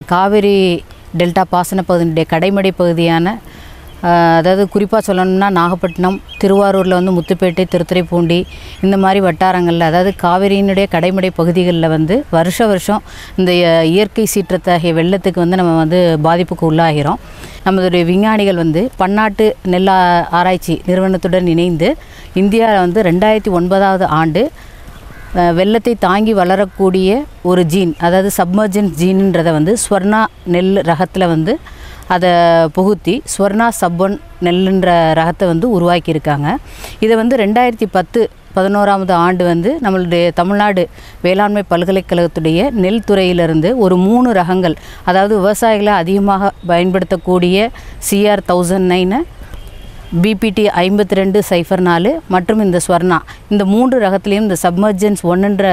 Kaveri delta பாசன பகுதியினுடைய கடைமடை பகுதியான ஆஹ், அதாவது குறிப்பாக சொல்லணும்னா நாகப்பட்டினம் திருவாரூரில் வந்து முத்துப்பேட்டை திருத்துறைப்பூண்டி இந்த மாதிரி வட்டாரங்களில் அதாவது காவிரியினுடைய கடைமடை பகுதிகளில் வந்து வருஷ வருஷம் இந்த அஹ், இயற்கை சீற்றத்தகைய வெள்ளத்துக்கு வந்து நம்ம வந்து பாதிப்புக்கு உள்ளாகிறோம் நம்மளுடைய விஞ்ஞானிகள் வந்து பன்னாட்டு நெல் ஆ- ஆராய்ச்சி நிறுவனத்துடன் இணைந்து இந்தியாவில் வந்து ரெண்டாயிரத்தி ஒன்பதாவது ஆண்டு அஹ், வெள்ளத்தை தாங்கி வளரக்கூடிய ஒரு ஜீன் அதாவது சப்மர்ஜென்ஸ் ஜீன்ன்றதை வந்து ஸ்வர்ணா நெல் ரகத்தில் வந்து அதை புகுத்தி ஸ்வர்ணா சப்பன் நெல்லுன்ற ரகத்தை வந்து உருவாக்கியிருக்காங்க இதை வந்து ரெண்டாயிரத்தி பத்து பதினோராவது ஆண்டு வந்து நம்மளுடைய தமிழ்நாடு வேளாண்மை பல்கலைக்கழகத்துடைய நெல் துறையிலிருந்து ஒரு மூணு ரகங்கள் அதாவது விவசாயிகளை அதிகமாக பயன்படுத்தக்கூடிய சிஆர் தௌசண்ட் நைனு பிபிடி ஐம்பத்தி ரெண்டு சைஃபர் நாலு மற்றும் இந்த ஸ்வர்ணா இந்த மூன்று ரகத்துலேயும் இந்த சப்மர்ஜென்ஸ் ஒன்றுன்ற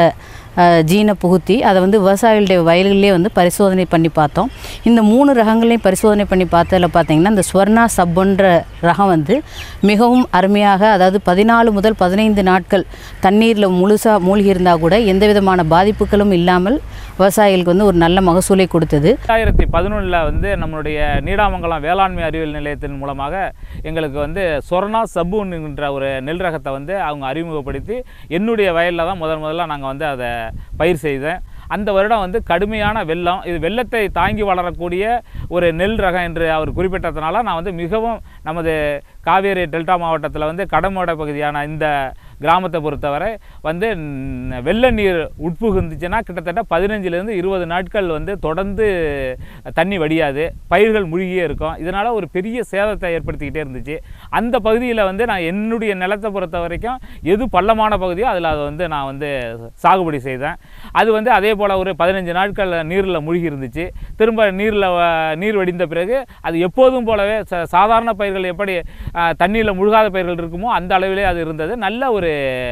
ஜீனை புகுத்தி அதை வந்து விவசாயிகளுடைய வயல்களிலே வந்து பரிசோதனை பண்ணி பார்த்தோம் இந்த மூணு ரகங்களையும் பரிசோதனை பண்ணி பார்த்ததில் பார்த்தீங்கன்னா இந்த ஸ்வர்ணா சப்புன்ற ரகம் வந்து மிகவும் அருமையாக அதாவது பதினாலு முதல் பதினைந்து நாட்கள் தண்ணீரில் முழுசாக மூழ்கி இருந்தால் கூட எந்த விதமான பாதிப்புகளும் இல்லாமல் விவசாயிகளுக்கு வந்து ஒரு நல்ல மகசூலை கொடுத்தது ரெண்டாயிரத்தி பதினொன்றில் வந்து நம்மளுடைய நீடாமங்கலம் வேளாண்மை அறிவியல் நிலையத்தின் மூலமாக எங்களுக்கு வந்து சொர்ணா சப்புன்னுன்ற ஒரு நெல் ரகத்தை வந்து அவங்க அறிமுகப்படுத்தி என்னுடைய வயலில் தான் முதன் முதல்ல நாங்கள் வந்து அதை பயிர் செய்தேன் அந்த வருடம் வந்து கடுமையான வெள்ளம் இது வெள்ளத்தை தாங்கி வளரக்கூடிய ஒரு நெல் ரகம் என்று அவர் குறிப்பிட்டதுனால நான் வந்து மிகவும் நமது காவேரி டெல்டா மாவட்டத்தில் வந்து கடமோட பகுதியான இந்த கிராமத்தை பொறுத்தவரை வந்து ம், வெள்ள நீர் உட்புகுந்துச்சுன்னா கிட்டத்தட்ட பதினஞ்சுலேருந்து இருபது நாட்கள் வந்து தொடர்ந்து தண்ணி வடியாது பயிர்கள் மூழ்கியே இருக்கும் இதனால் ஒரு பெரிய சேதத்தை ஏற்படுத்திக்கிட்டே இருந்துச்சு அந்த பகுதியில் வந்து நான் என்னுடைய நிலத்தை பொறுத்த வரைக்கும் எது பள்ளமான பகுதியோ அதில் அதை வந்து நான் வந்து சாகுபடி செய்தேன் அது வந்து அதே போல் ஒரு பதினஞ்சு நாட்கள் நீரில் மூழ்கி இருந்துச்சு திரும்ப நீரில் நீர் வடிந்த பிறகு அது எப்போதும் போலவே ச- சாதாரண பயிர்கள் எப்படி தண்ணியில் முழுகாத பயிர்கள் இருக்குமோ அந்த அளவிலே அது இருந்தது நல்ல ஒரு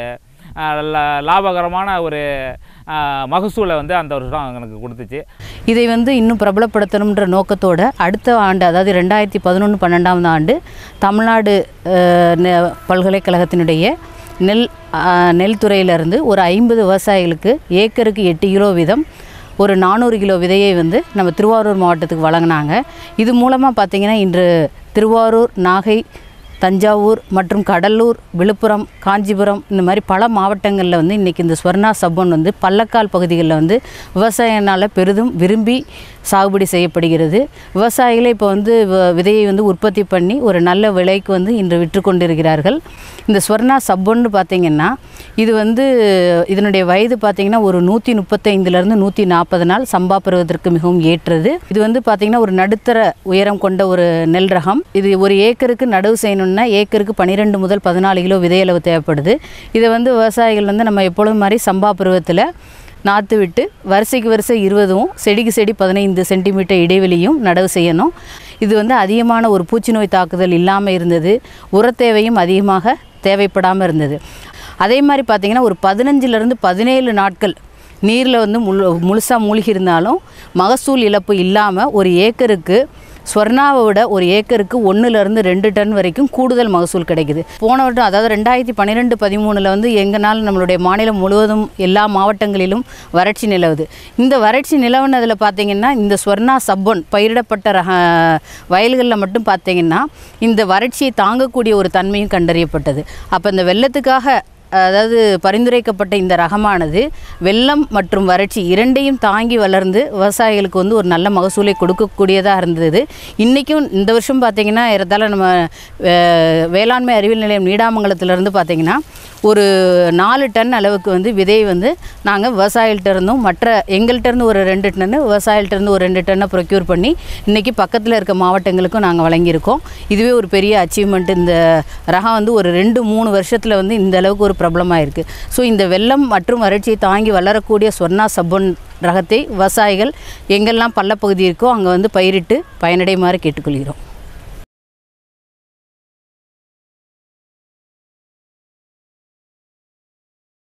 அஹ், லா- லாபகரமான ஒரு அஹ், மகசூலை வந்து அந்த வருஷம் எனக்கு கொடுத்துச்சு இதை வந்து இன்னும் பிரபலப்படுத்தணுன்ற நோக்கத்தோட அடுத்த ஆண்டு அதாவது ரெண்டாயிரத்தி பதினொன்று பன்னெண்டாவது ஆண்டு தமிழ்நாடு அஹ், நெ- பல்கலைக்கழகத்தினுடைய நெல் அஹ், நெல் துறையிலிருந்து ஒரு ஐம்பது விவசாயிகளுக்கு ஏக்கருக்கு எட்டு கிலோ வீதம் ஒரு நானூறு கிலோ விதையை வந்து நம்ம திருவாரூர் மாவட்டத்துக்கு வழங்கினாங்க இது மூலமாக பார்த்திங்கன்னா இன்று திருவாரூர் நாகை தஞ்சாவூர் மற்றும் கடலூர் விழுப்புரம் காஞ்சிபுரம் இந்த மாதிரி பல மாவட்டங்களில் வந்து இன்றைக்கி இந்த ஸ்வர்ணா சப்பன் வந்து பள்ளக்கால் பகுதிகளில் வந்து விவசாயினால் பெரிதும் விரும்பி சாகுபடி செய்யப்படுகிறது விவசாயிகளே இப்போ வந்து வ- விதையை வந்து உற்பத்தி பண்ணி ஒரு நல்ல விலைக்கு வந்து இன்று விற்று கொண்டிருக்கிறார்கள் இந்த ஸ்வர்ணா சப்பன்னு பார்த்திங்கன்னா இது வந்து இதனுடைய வயது பார்த்திங்கன்னா ஒரு நூற்றி முப்பத்தைந்துலேருந்து நூற்றி நாற்பது நாள் சம்பா பருவதற்கு மிகவும் ஏற்றது இது வந்து பார்த்திங்கன்னா ஒரு நடுத்தர உயரம் கொண்ட ஒரு நெல் ரகம் இது ஒரு ஏக்கருக்கு நடவு செய்யணும்னா ஏக்கருக்கு பன்னிரெண்டு முதல் பதினாலு கிலோ விதையளவு தேவைப்படுது இதை வந்து விவசாயிகள் வந்து நம்ம எப்பொழுதும் மாதிரி சம்பா பருவத்தில் நாற்று விட்டு வரிசைக்கு வரிசை இருபதும் செடிக்கு செடி பதினைந்து சென்டிமீட்டர் இடைவெளியும் நடவு செய்யணும் இது வந்து அதிகமான ஒரு பூச்சி நோய் தாக்குதல் இல்லாமல் இருந்தது உரத்தேவையும் அதிகமாக தேவைப்படாமல் இருந்தது அதே மாதிரி பார்த்திங்கன்னா ஒரு பதினஞ்சுலேருந்து பதினேழு நாட்கள் நீரில் வந்து முழு முழுசாக மூழ்கி இருந்தாலும் மகசூல் இழப்பு இல்லாமல் ஒரு ஏக்கருக்கு ஸ்வர்ணாவை விட ஒரு ஏக்கருக்கு ஒன்றுலேருந்து ரெண்டு டன் வரைக்கும் கூடுதல் மகசூல் கிடைக்குது போன வருடம் அதாவது ரெண்டாயிரத்தி பன்னிரெண்டு பதிமூணில் வந்து எங்கனால் நம்மளுடைய மாநிலம் முழுவதும் எல்லா மாவட்டங்களிலும் வறட்சி நிலவுது இந்த வறட்சி நிலவுனதில் பார்த்தீங்கன்னா இந்த ஸ்வர்ணா சப்பன் பயிரிடப்பட்ட ரக வயல்களில் மட்டும் பார்த்தீங்கன்னா இந்த வறட்சியை தாங்கக்கூடிய ஒரு தன்மையும் கண்டறியப்பட்டது அப்போ இந்த வெள்ளத்துக்காக அதாவது பரிந்துரைக்கப்பட்ட இந்த ரகமானது வெள்ளம் மற்றும் வறட்சி இரண்டையும் தாங்கி வளர்ந்து விவசாயிகளுக்கு வந்து ஒரு நல்ல மகசூலை கொடுக்கக்கூடியதாக இருந்தது இன்றைக்கும் இந்த வருஷம் பார்த்திங்கன்னா ஏறத்தாழ நம்ம அஹ், வேளாண்மை அறிவியல் நிலையம் நீடாமங்கலத்திலேருந்து பார்த்திங்கன்னா ஒரு நாலு டன் அளவுக்கு வந்து விதையை வந்து நாங்கள் விவசாயிகள்ட்ட இருந்தும் மற்ற எங்கள்கிட்ட இருந்து ஒரு ரெண்டு டன்னு விவசாயிகள்ட்ட இருந்து ஒரு ரெண்டு டன்னை ப்ரொக்யூர் பண்ணி இன்றைக்கி பக்கத்தில் இருக்க மாவட்டங்களுக்கும் நாங்கள் வழங்கியிருக்கோம் இதுவே ஒரு பெரிய அச்சீவ்மெண்ட் இந்த ரகம் வந்து ஒரு ரெண்டு மூணு வருஷத்தில் வந்து இந்த அளவுக்கு ஒரு பிரபலமாக இருக்குது ஸோ இந்த வெள்ளம் மற்றும் வறட்சியை தாங்கி வளரக்கூடிய சொர்ணா சப்பன் ரகத்தை விவசாயிகள் எங்கெல்லாம் பள்ளப்பகுதி இருக்கோ அங்கே வந்து பயிரிட்டு பயனடையுமாறு கேட்டுக்கொள்கிறோம்